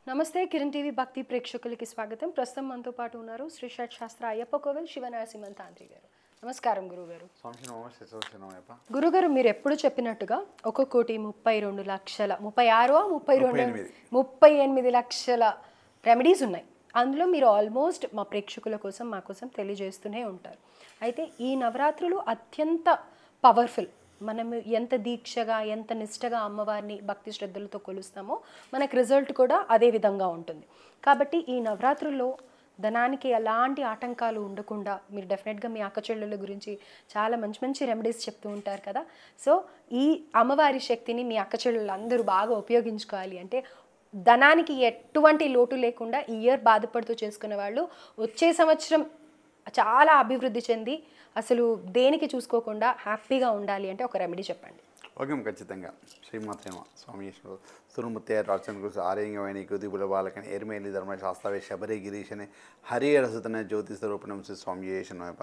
నమస్తే కిరణ్ టీవీ భక్తి ప్రేక్షకులకి స్వాగతం ప్రస్తుతం మనతో పాటు ఉన్నారు శ్రీ షట్ శాస్త్ర అయ్యప్ప కోవెల్ శివనరసింహన్ తాంత్రి గారు నమస్కారం గురుగారు స్వామి నమో శిశోశనమయ్యప్ప గురుగారు మీరు ఎప్పుడు చెప్పినట్టుగా ఒక కోటి ముప్పై రెండు లక్షల ముప్పై ఆరు ముప్పై రెండు ఎనిమిది. ముప్పై ఎనిమిది లక్షల రెమెడీస్ ఉన్నాయి అందులో మీరు ఆల్మోస్ట్ మా ప్రేక్షకుల కోసం మా కోసం తెలియజేస్తూనే ఉంటారు అయితే ఈ నవరాత్రులు అత్యంత పవర్ఫుల్ మనం ఎంత దీక్షగా ఎంత నిష్టగా అమ్మవారిని భక్తి శ్రద్ధలతో కొలుస్తామో మనకు రిజల్ట్ కూడా అదే విధంగా ఉంటుంది కాబట్టి ఈ నవరాత్రుల్లో ధనానికి ఎలాంటి ఆటంకాలు ఉండకుండా మీరు డెఫినెట్గా మీ అక్క చెల్లెల గురించి చాలా మంచి మంచి రెమెడీస్ చెప్తూ ఉంటారు కదా సో ఈ అమ్మవారి శక్తిని మీ అక్క చెల్లెలు అందరూ బాగా ఉపయోగించుకోవాలి అంటే ధనానికి ఎటువంటి లోటు లేకుండా ఈ ఇయర్ బాధపడుతూ చేసుకునే వాళ్ళు వచ్చే సంవత్సరం చాలా అభివృద్ధి చెంది అసలు దేనికి చూసుకోకుండా హ్యాపీగా ఉండాలి అంటే ఒక రెమెడీ చెప్పండి ఓకే ఖచ్చితంగా శ్రీమాత్రేమ స్వామి సురుముత్తయ్య రాచన్ గురు ఆర్యంగమైన కుదిబుల బాలకని ఎరిమేలి ధర్మ శాస్త్రవే శబరి గిరీశని హరి రసతన జ్యోతి స్వరూపణం శ్రీ స్వామి చేసినవైప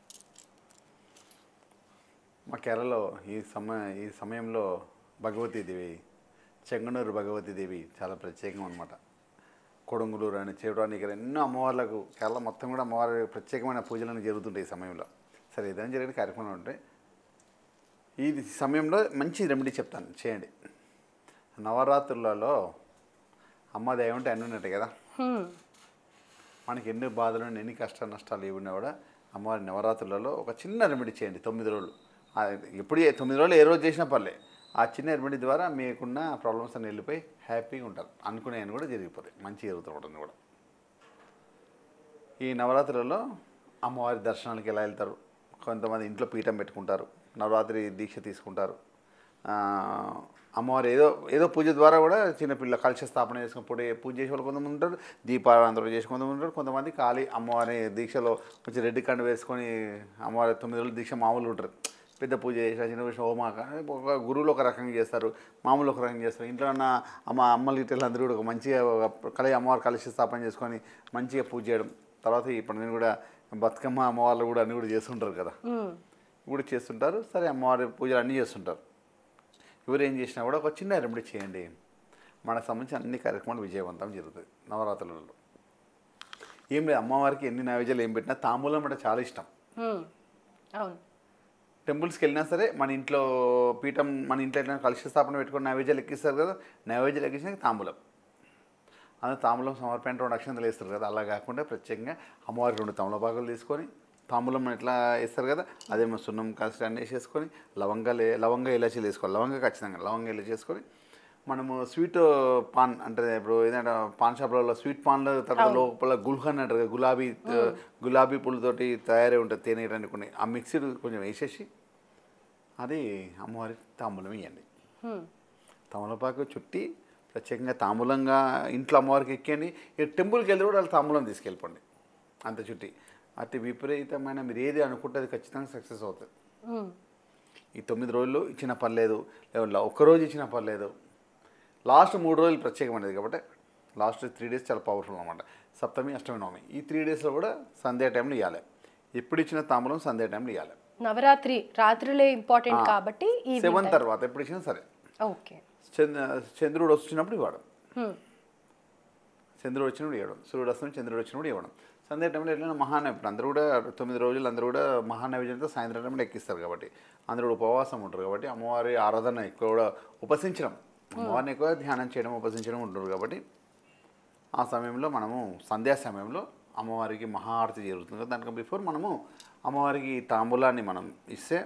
మా కేరళలో ఈ సమ ఈ సమయంలో భగవతీదేవి చెంగనూరు భగవతీదేవి చాలా ప్రత్యేకం అనమాట కొడంగులూరు అని చేవడానికి ఇక్కడ ఎన్నో అమ్మవార్లకు కేరళ మొత్తం కూడా అమ్మవారి ప్రత్యేకమైన పూజలను జరుగుతుంటాయి ఈ సమయంలో సరే ఏదైనా జరిగిన కార్యక్రమం ఉంటాయి ఈ సమయంలో మంచి రెమెడీ చెప్తాను చేయండి నవరాత్రులలో అమ్మ దయ ఉంటే అన్నీ ఉన్నట్టు కదా హ్మ్. మనకి ఎన్ని బాధలు ఎన్ని కష్ట నష్టాలు ఏమున్నా కూడా అమ్మవారి నవరాత్రులలో ఒక చిన్న రెమెడీ చేయండి తొమ్మిది రోజులు ఆ, ఎప్పుడు ఏ- తొమ్మిది రోజులు ఏ రోజు చేసినా పర్లే ఆ చిన్న రెమెడీ ద్వారా మీకున్న ప్రాబ్లమ్స్ అన్ని వెళ్ళిపోయి హ్యాపీగా ఉంటారు అనుకునేవి కూడా జరిగిపోతాయి మంచి జరుగుతూ ఉంటుంది కూడా ఈ నవరాత్రులలో అమ్మవారి దర్శనానికి ఎలా వెళ్తారు కొంతమంది ఇంట్లో పీఠం పెట్టుకుంటారు నవరాత్రి దీక్ష తీసుకుంటారు ఆ, అమ్మవారు ఏదో ఏదో పూజ ద్వారా కూడా చిన్నపిల్ల కలశ స్థాపన చేసుకుని పూజ పూజ చేసే వాళ్ళు కొంతమంది ఉంటారు దీపారాంతరం చేసే కొంతమంది ఉంటారు కొంతమంది ఖాళీ అమ్మవారి దీక్షలో కొంచెం రెడ్డి కండు వేసుకొని అమ్మవారి తొమ్మిది రోజులు దీక్ష మామూలు ఉంటారు పెద్ద పూజ చేసిన చిన్న పూజ హోమా ఒక గురువులు ఒక రకంగా చేస్తారు మామూలు ఒక రకంగా చేస్తారు ఇంట్లో ఉన్న అమ్మ అమ్మలు ఇట్లా అందరూ కూడా ఒక మంచిగా ఒక కళ అమ్మవారి కలశ స్థాపన చేసుకొని మంచిగా పూజ చేయడం తర్వాత ఇప్పుడు నేను కూడా బతుకమ్మ అమ్మవాళ్ళు కూడా అన్నీ కూడా చేస్తుంటారు కదా హ్మ్. కూడా చేస్తుంటారు సరే అమ్మవారి పూజలు అన్నీ చేస్తుంటారు ఎవరు ఏం చేసినా కూడా ఒక చిన్న రెమెడీ చేయండి మనకు సంబంధించిన అన్ని కార్యక్రమాలు విజయవంతం జరుగుతుంది నవరాత్రులలో ఏం లేదు అమ్మవారికి ఎన్ని నైవేద్యాలు ఏం పెట్టినా తాంబూలం అంటే చాలా ఇష్టం హ్మ్. అవును టెంపుల్స్కి వెళ్ళినా సరే మన ఇంట్లో పీఠం మన ఇంట్లో ఎట్లా కలుష స్థాపన పెట్టుకొని నైవేద్యాలు ఎక్కిస్తారు కదా నైవేద్యాలు ఎక్కించిన తాంబూలం అందులో తాంబూలం సమర్పణ రెండు అక్షంతలు వేస్తారు కదా అలా కాకుండా ప్రత్యేకంగా అమ్మవారికి రెండు తమలపాకులు తీసుకొని తాంబూలం ఎట్లా వేస్తారు కదా అదేమో సున్నం కలిసి అన్నీ వేసేసుకొని లవంగాలు లవంగ ఇలాచీలు వేసుకోవాలి లవంగ ఖచ్చితంగా లవంగ ఇలాచి వేసుకొని మనము స్వీట్ పాన్ అంటే ఇప్పుడు ఏదంటే పాన్ షాప్లలో స్వీట్ పాన్లో తర్వాత లోపల గుల్హన్ అంటారు కదా, గులాబీ గులాబీ పూలతోటి తయారై ఉంటుంది తేనె ఇలాంటి కొన్ని ఆ మిక్సీడ్ కొంచెం వేసేసి అది అమ్మవారి తాంబూలం వేయండి హ్మ్. తమలపాకు చుట్టి ప్రత్యేకంగా తాంబూలంగా ఇంట్లో అమ్మవారికి ఎక్కండి ఇక టెంపుల్కి వెళ్ళి కూడా వాళ్ళు తాంబూలం తీసుకెళ్ళిపోండి అంత చుట్టి అతి విపరీతమైన మీరు ఏది అనుకుంటే అది ఖచ్చితంగా సక్సెస్ అవుతుంది హ్మ్. ఈ తొమ్మిది రోజులు ఇచ్చిన పర్లేదు లేదా ఒక్కరోజు ఇచ్చిన పర్లేదు లాస్ట్ మూడు రోజులు ప్రత్యేకమైనది కాబట్టి లాస్ట్ త్రీ డేస్ చాలా పవర్ఫుల్ అనమాట సప్తమి అష్టమి నవమి ఈ త్రీ డేస్లో కూడా సంధ్యా టైంలో ఇవ్వాలి ఎప్పుడు ఇచ్చిన తాంబూలం సంధ్యా టైంలో ఇవ్వాలి నవరాత్రి రాత్రులే ఇంపార్టెంట్ కాబట్టి ఈ సెవెన్ తర్వాత ఎప్పుడు ఇచ్చినా సరే ఓకే చంద్ర చంద్రుడు వచ్చినప్పుడు ఇవ్వడం హ్మ్. చంద్రుడు వచ్చినప్పుడు ఇవ్వడం సూర్యుడు వస్తున్నప్పుడు చంద్రుడు వచ్చినప్పుడు ఇవ్వడం సంధ్య టైంలో ఎట్లైనా మహానైవేద్యం అందరూ కూడా తొమ్మిది రోజులు అందరూ కూడా మహానైవేద్యంతో సాయంత్రం టైంలో ఎక్కిస్తారు కాబట్టి అందరూ కూడా ఉపవాసం ఉంటారు కాబట్టి అమ్మవారి ఆరాధన ఎక్కువ కూడా ఉపసించడం అమ్మవారిని ఎక్కువ ధ్యానం చేయడం ఉపసించడం ఉంటారు కాబట్టి ఆ సమయంలో మనము సంధ్యా సమయంలో అమ్మవారికి మహాఆరతి జరుగుతుంది కదా దానికి బిఫోర్ మనము అమ్మవారికి తాంబూలాన్ని మనం ఇస్తే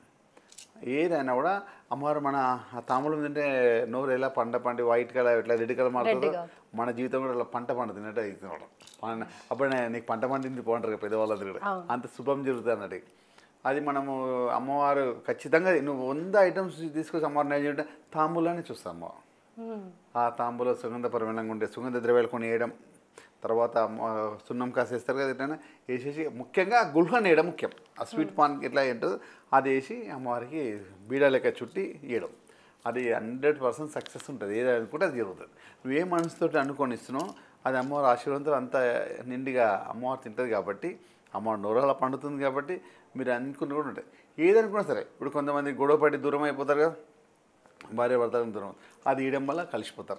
ఏదైనా కూడా అమ్మవారు మన ఆ తాంబూలం తింటే నోరు ఎలా పంట పండి వైట్ కలర్ ఇట్లా రెడ్ కలర్ మారుతుందో రెడ్గా. మన జీవితం కూడా అలా పంట పండుతున్నట్టు అవుతుంది పండ- అప్పుడు నే- నీకు పంట పండింది పోంటారు కదా పెద్దవాళ్ళందరూ కూడా అవును. అంత శుభం జరుగుతుంది అన్నట్టు అది మనము అమ్మవారు ఖచ్చితంగా నువ్వు వంద ఐటమ్స్ తీసుకొచ్చి అమ్మవారిని నైవేద్యం చేయంటే తాంబూలాన్ని చూస్తాం అమ్మవారు హ్మ్. ఆ తాంబూలో సుగంధ పరిమళంగా ఉండే సుగంధ ద్రవ్యాలు కొని వేయడం తర్వాత మ- సున్నం కాసేస్తారు కదా ఎట్లయినా వేసేసి ముఖ్యంగా గుల్హన్ వేయడం ముఖ్యం ఆ స్వీట్ పాన్ ఎట్లా ఏంటో అది వేసి అమ్మవారికి బీడా లెక్క చుట్టి వేయడం అది హండ్రెడ్ పర్సెంట్ సక్సెస్ ఉంటుంది ఏది అనుకుంటే అది జరుగుతుంది నువ్వు ఏ మనసుతో అనుకొని ఇస్తున్నావు అది అమ్మవారి ఆశీర్వాదంతో అంత నిండిగా అమ్మవారు తింటుంది కాబట్టి అమ్మవారు నోరాల పండుతుంది కాబట్టి మీరు అనుకుని కూడా ఉంటుంది ఏదనుకున్నా సరే ఇప్పుడు కొంతమంది గొడవ పడి దూరం అయిపోతారు కదా భార్య భర్తలకు దూరం అది ఇయడం వల్ల కలిసిపోతారు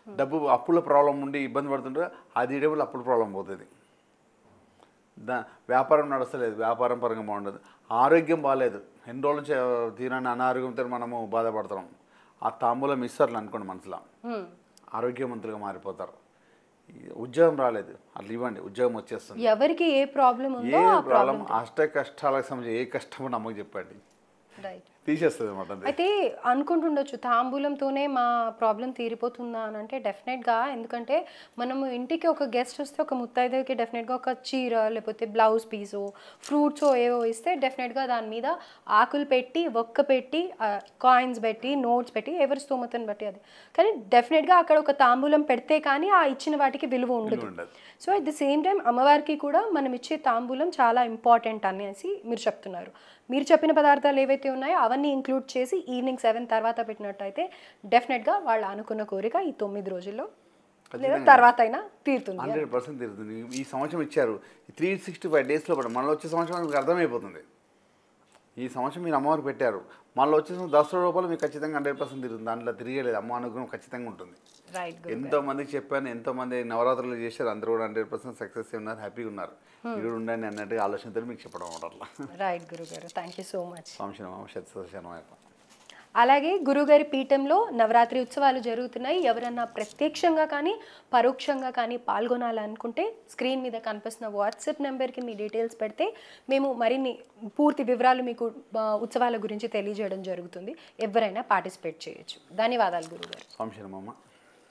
డబ్బు అప్పుల ప్రాబ్లం ఉండి ఇబ్బంది పడుతుంటే అది ఇడేపులు అప్పుల ప్రాబ్లం పోతుంది దా వ్యాపారం నడుస్తలేదు వ్యాపారం పరంగా బాగుండదు ఆరోగ్యం బాగాలేదు ఎన్ని రోజుల నుంచి తీరాన్ని అనారోగ్యంతో మనము బాధపడుతున్నాం ఆ తాంబూలం ఇస్తారు అనుకోండి మనసులో హ్మ్. ఆరోగ్యవంతులుగా మారిపోతారు ఈ ఉద్యోగం రాలేదు అట్లా ఇవ్వండి ఉద్యోగం వచ్చేస్తుంది ఎవరికి ఏ ప్రాబ్లం ఏ ఉందో ఆ ప్రాబ్లం అష్ట కష్టాలకు సంబంధించి ఏ కష్టమో నమ్మకు చెప్పండి రైట్ తీసేస్తుంది అనమాట అది అయితే అనుకుంటుండొచ్చు తాంబూలంతోనే మా ప్రాబ్లం తీరిపోతుందా అని అంటే డెఫినెట్గా ఎందుకంటే మనము ఇంటికి ఒక గెస్ట్ వస్తే ఒక ముత్తైదుకి డెఫినెట్గా ఒక చీర లేకపోతే బ్లౌజ్ పీసు ఫ్రూట్స్ ఏవో ఇస్తే డెఫినెట్గా దాని మీద ఆకులు పెట్టి ఒక్క పెట్టి కాయిన్స్ పెట్టి నోట్స్ పెట్టి ఎవరి స్తోమతను బట్టి అది కానీ డెఫినెట్గా అక్కడ ఒక తాంబూలం పెడితే కానీ ఆ ఇచ్చిన వాటికి విలువ ఉండదు ఉండదు so at the same time అమ్మవారికి కూడా మనం ఇచ్చే తాంబూలం చాలా ఇంపార్టెంట్ అనేసి మీరు చెప్తున్నారు మీరు చెప్పిన పదార్థాలు ఏవైతే ఉన్నాయో అవన్నీ ఇంక్లూడ్ చేసి ఈవినింగ్ సెవెన్ తర్వాత పెట్టినట్టయితే డెఫినెట్గా వాళ్ళు అనుకున్న కోరిక ఈ తొమ్మిది రోజుల్లో లేదా తర్వాత అయినా తీరుతుంది హండ్రెడ్ పర్సెంట్ తిరుగుతుంది ఈ సంవత్సరం ఇచ్చారు త్రీ సిక్స్టీ ఫైవ్ డేస్లో పడ మళ్ళీ వచ్చే సంవత్సరం మీకు అర్థమైపోతుంది ఈ సంవత్సరం మీరు అమ్మవారికి పెట్టారు మళ్ళీ వచ్చే సంవత్సరం దసరా లోపల మీకు ఖచ్చితంగా హండ్రెడ్ పర్సెంట్ తిరుగుతుంది దాంట్లో తిరిగేలేదు అమ్మ అనుగ్రహం ఖచ్చితంగా ఉంటుంది రైట్ ఎంతో మందికి చెప్పాను ఎంతో మంది నవరాత్రులు చేశారు అందరూ కూడా హండ్రెడ్ పర్సెంట్ సక్సెస్ ఉన్నారు హ్యాపీగా ఉన్నారు మీరు కూడా ఉండండి అన్నట్టుగా ఆలోచనతో మీకు చెప్పడం అనమాట అట్లా రైట్ గురుగారు థ్యాంక్ యూ సో మచ్ సంశయం శతశనం అలాగే గురుగారి పీఠంలో నవరాత్రి ఉత్సవాలు జరుగుతున్నాయి ఎవరన్నా ప్రత్యక్షంగా కానీ పరోక్షంగా కానీ పాల్గొనాలనుకుంటే స్క్రీన్ మీద కనిపిస్తున్న వాట్సాప్ నెంబర్కి మీ డీటెయిల్స్ పెడితే మేము మరిన్ని పూర్తి వివరాలు మీకు ఆ, ఉత్సవాల గురించి తెలియజేయడం జరుగుతుంది ఎవరైనా పార్టిసిపేట్ చేయొచ్చు ధన్యవాదాలు గురుగారు సంశయం అమ్మ